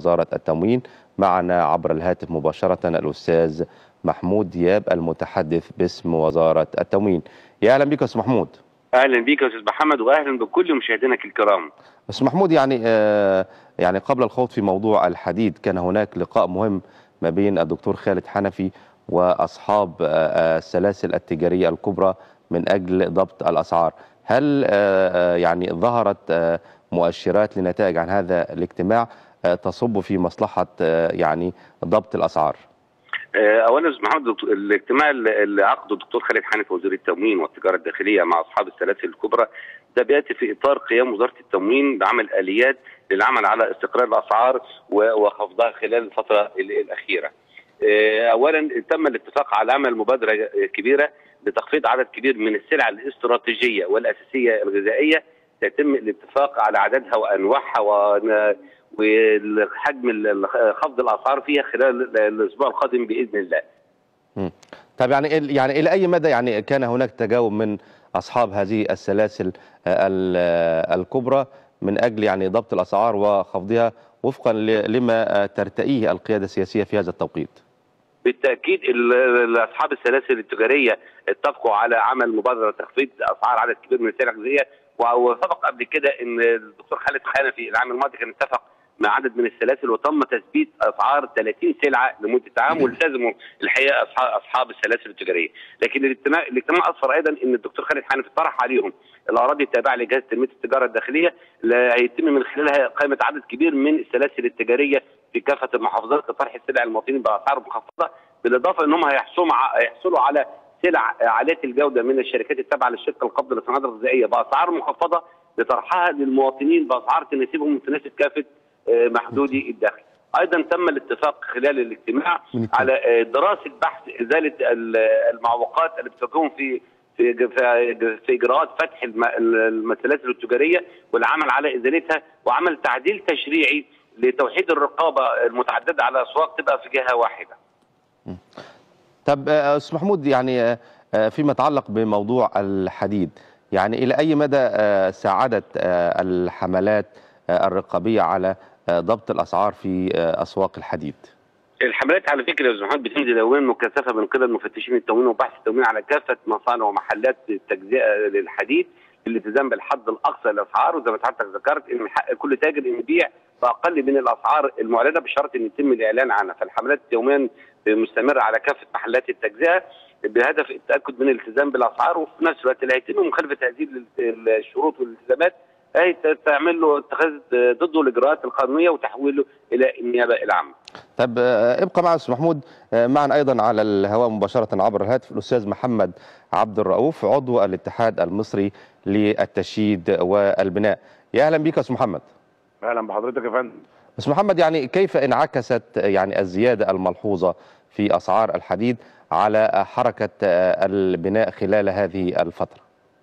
وزارة التموين معنا عبر الهاتف مباشرة الأستاذ محمود دياب المتحدث باسم وزارة التموين يا أهلا بك يا أستاذ محمود اهلا بيك يا استاذ محمد واهلا بكل مشاهدينك الكرام أستاذ محمود يعني آه يعني قبل الخوض في موضوع الحديد كان هناك لقاء مهم ما بين الدكتور خالد حنفي وأصحاب آه السلاسل التجارية الكبرى من أجل ضبط الأسعار هل آه يعني ظهرت مؤشرات لنتائج عن هذا الاجتماع تصب في مصلحة يعني ضبط الأسعار اولا استاذ محمد الاجتماع اللي عقده الدكتور خالد حنفي وزير التموين والتجاره الداخليه مع اصحاب السلاسل الكبرى ده بياتي في اطار قيام وزاره التموين بعمل اليات للعمل على استقرار الاسعار وخفضها خلال الفتره الاخيره. اولا تم الاتفاق على عمل مبادره كبيره لتخفيض عدد كبير من السلع الاستراتيجيه والاساسيه الغذائيه يتم الاتفاق على عددها وانواعها وحجم خفض الاسعار فيها خلال الاسبوع القادم باذن الله. طب يعني يعني الى اي مدى يعني كان هناك تجاوب من اصحاب هذه السلاسل الكبرى من اجل يعني ضبط الاسعار وخفضها وفقا لما ترتئيه القياده السياسيه في هذا التوقيت؟ بالتاكيد اصحاب السلاسل التجاريه اتفقوا على عمل مبادره تخفيض اسعار عدد كبير من السلع الغذائيه وسبق قبل كده ان الدكتور خالد حنفي العام الماضي كان اتفق مع عدد من السلاسل وتم تثبيت اسعار 30 سلعه لمده عام والتزموا الحقيقه اصحاب اصحاب السلاسل التجاريه، لكن الاجتماع الاجتماع اثر ايضا ان الدكتور خالد حنفي طرح عليهم الاراضي التابعه لجهاز تنميه التجاره الداخليه هيتم من خلالها قائمه عدد كبير من السلاسل التجاريه في كافه المحافظات لطرح السلع المواطنين باسعار مخفضه بالاضافه انهم هيحصلوا هيحصلوا على سلع عاليه الجوده من الشركات التابعه للشركه القابضه للصناعات الغذائيه باسعار مخفضه لطرحها للمواطنين باسعار تناسبهم وتناسب كافه محدودي الدخل. ايضا تم الاتفاق خلال الاجتماع على دراسه بحث ازاله المعوقات اللي بتواجههم في في في اجراءات فتح السلاسل التجاريه والعمل على ازالتها وعمل تعديل تشريعي لتوحيد الرقابه المتعدده على الاسواق تبقى في جهه واحده. طب استاذ محمود يعني فيما يتعلق بموضوع الحديد يعني الى اي مدى ساعدت الحملات الرقابيه على ضبط الاسعار في اسواق الحديد؟ الحملات على فكره يا استاذ محمد بتنزل يوميا مكثفه من قبل مفتشين التموين وبحث التموين على كافه مصانع ومحلات التجزئه للحديد الالتزام بالحد الاقصى للاسعار وزي ما حضرتك ذكرت ان حق كل تاجر ان يبيع باقل من الاسعار المعلنه بشرط ان يتم الاعلان عنها فالحملات يوميا مستمره على كافه محلات التجزئه بهدف التاكد من الالتزام بالاسعار وفي نفس الوقت اللي هيتم مخالفه هذه الشروط والالتزامات هي تعمل له اتخاذ ضده الاجراءات القانونيه وتحويله الى النيابه العامه. طب ابقى معنا استاذ محمود معنا ايضا على الهواء مباشره عبر الهاتف الاستاذ محمد عبد الرؤوف عضو الاتحاد المصري للتشييد والبناء. يا اهلا بك يا استاذ محمد. اهلا بحضرتك يا فندم. استاذ محمد يعني كيف انعكست يعني الزياده الملحوظه في اسعار الحديد على حركه البناء خلال هذه الفتره؟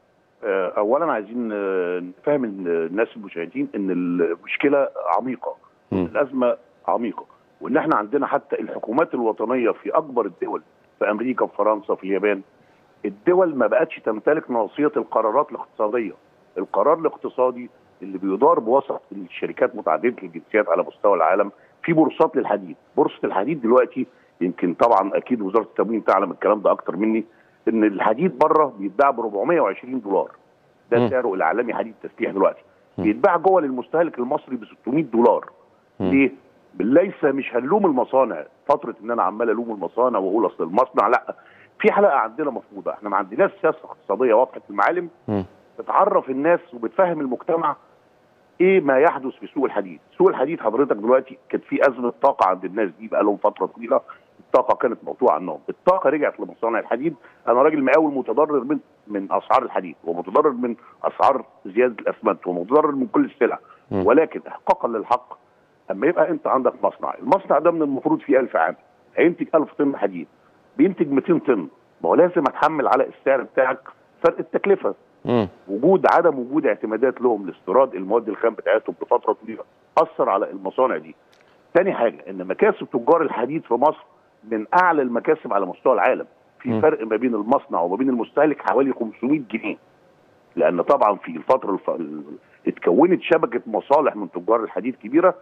اولا عايزين نفهم الناس المشاهدين ان المشكله عميقه م. الازمه عميقه وان احنا عندنا حتى الحكومات الوطنيه في اكبر الدول في امريكا في فرنسا في اليابان الدول ما بقتش تمتلك ناصيه القرارات الاقتصاديه القرار الاقتصادي اللي بيدار بوسط الشركات متعدده الجنسيات على مستوى العالم في بورصات للحديد بورصه الحديد دلوقتي يمكن طبعا اكيد وزاره التموين تعلم الكلام ده اكتر مني ان الحديد بره بيتباع ب 420 دولار ده سعره الاعلامي حديد التسليح دلوقتي بيتباع جوه للمستهلك المصري ب 600 دولار ليه؟ ليس مش هنلوم المصانع فتره ان انا عمال الوم المصانع واقول اصل المصنع لا في حلقه عندنا مفقوده احنا ما عندناش سياسه اقتصاديه واضحه المعالم بتعرف الناس وبتفهم المجتمع ايه ما يحدث في سوق الحديد سوق الحديد حضرتك دلوقتي كانت في ازمه طاقه عند الناس دي بقى لهم فتره طويله الطاقه كانت مقطوعه عنهم الطاقه رجعت لمصانع الحديد انا راجل مقاول متضرر من من اسعار الحديد ومتضرر من اسعار زياده الاسمنت ومتضرر من كل السلع ولكن احقاقا للحق اما يبقى انت عندك مصنع المصنع ده من المفروض فيه 1000 عامل هينتج 1000 طن حديد بينتج 200 طن ما هو لازم اتحمل على السعر بتاعك فرق التكلفه مم. وجود عدم وجود اعتمادات لهم لاستيراد المواد الخام بتاعتهم بفتره طويله اثر على المصانع دي. تاني حاجه ان مكاسب تجار الحديد في مصر من اعلى المكاسب على مستوى العالم. في مم. فرق ما بين المصنع وما بين المستهلك حوالي 500 جنيه. لان طبعا في الفتره الف... ال- اتكونت شبكه مصالح من تجار الحديد كبيره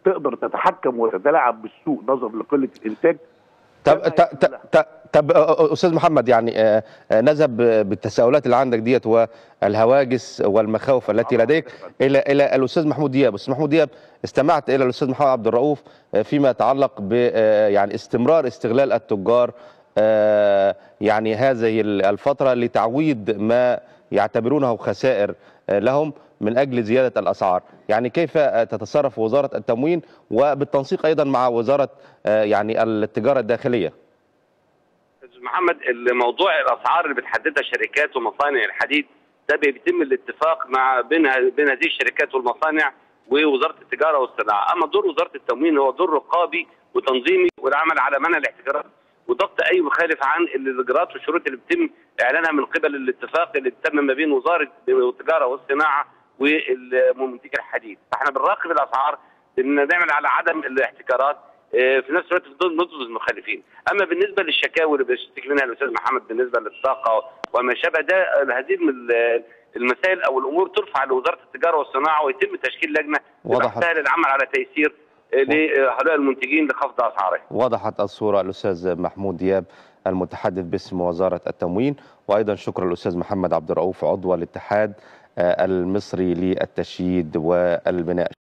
تقدر تتحكم وتتلاعب بالسوق نظرا لقله الانتاج طب كما ط- يحصل ط- لها. ط- طب آه، استاذ محمد يعني آه، آه، نذهب بالتساؤلات اللي عندك ديت والهواجس والمخاوف التي طبعاً. لديك الى الى الاستاذ محمود دياب، استاذ محمود دياب استمعت الى الاستاذ محمد عبد الرؤوف آه، فيما يتعلق ب آه، يعني استمرار استغلال التجار آه، يعني هذه الفتره لتعويض ما يعتبرونه خسائر آه، لهم من اجل زياده الاسعار، يعني كيف آه، تتصرف وزاره التموين وبالتنسيق ايضا مع وزاره آه، يعني التجاره الداخليه؟ استاذ محمد الموضوع الاسعار اللي بتحددها شركات ومصانع الحديد ده بيتم الاتفاق مع بين بين هذه الشركات والمصانع ووزاره التجاره والصناعه، اما دور وزاره التموين هو دور رقابي وتنظيمي والعمل على منع الاحتكارات وضبط اي مخالف عن الاجراءات والشروط اللي بيتم اعلانها من قبل الاتفاق اللي تم ما بين وزاره التجاره والصناعه ومنتجي الحديد، فاحنا بنراقب الاسعار ان نعمل على عدم الاحتكارات آه، في نفس الوقت في نضبط المخالفين، اما بالنسبه للشكاوي اللي بيشتكي منها الاستاذ محمد بالنسبه للطاقه وما شابه ده آه، هذه من المسائل او الامور ترفع لوزاره التجاره والصناعه ويتم تشكيل لجنه وضحت. لبحثها للعمل على تيسير آه، لهؤلاء المنتجين لخفض اسعارهم. وضحت الصورة الأستاذ محمود دياب المتحدث باسم وزارة التموين وأيضا شكرا للأستاذ محمد عبد الرؤوف عضو الاتحاد آه، المصري للتشييد والبناء